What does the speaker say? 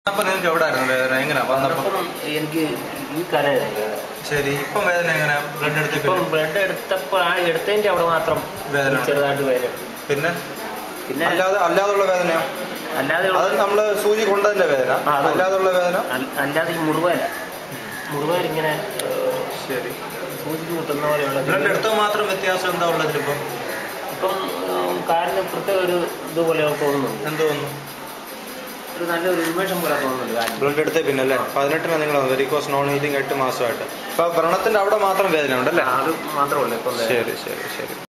അപ്പൊ നിങ്ങൾക്ക് എവിടെ ആയിരുന്നു വേദന എങ്ങനെയാ വന്നപ്പോ അപ്പം എനിക്ക് ഈ കരയായിരുന്നു ശരി ഇപ്പം വേദന എങ്ങനെയാ ബ്ലഡ് എടുത്ത് ഇപ്പം ബ്ലഡ് എടുത്തപ്പോൾ ആ എടുത്തതിന്റെ അവിടെ മാത്രം വേദന ഉണ്ട്. ചെറുതായിട്ട് വേദന പിന്നെ പിന്നെ അല്ലാതെ അല്ലാതുള്ള വേദനയോ അല്ലാതെ അത് നമ്മള് സൂചി കൊണ്ടതിന്റെ വേദന ആ, അത് അല്ലാതുള്ള വേദന അൽ- അല്ലാതെ ഈ മുറിവേല മുറിവേൽ ഇങ്ങനെ ഏഹ്, ശരി സൂചിക്ക് കുത്തുന്ന പോലെയുള്ള ബ്ലഡ് എടുത്തോ മാത്രം വ്യത്യാസം എന്താ ഉള്ളത് ഇപ്പം ഇപ്പം ഏഹ്, കാലിന് പ്രത്യേക ഒരു ഇതുപോലെ തോന്നുന്നുണ്ട് എന്ത് തോന്നുന്നു ഒരു നല്ലൊരു ഉന്മേഷം പോലെ തോന്നുന്നുണ്ട് കാലിന് ബ്ലഡ് എടുത്തേ പിന്നെ അല്ലേ പതിനെട്ടിന് നിങ്ങൾ വെരിക്കോസ് നോൺ ഹീറ്റിംഗ് എട്ട് മാസമായിട്ട് അപ്പൊ വ്രണത്തിന്റെ അവിടെ മാത്രം വേദന ഉണ്ടല്ലേ അത് മാത്രമല്ല ഇപ്പം ശരി ശരി ശരി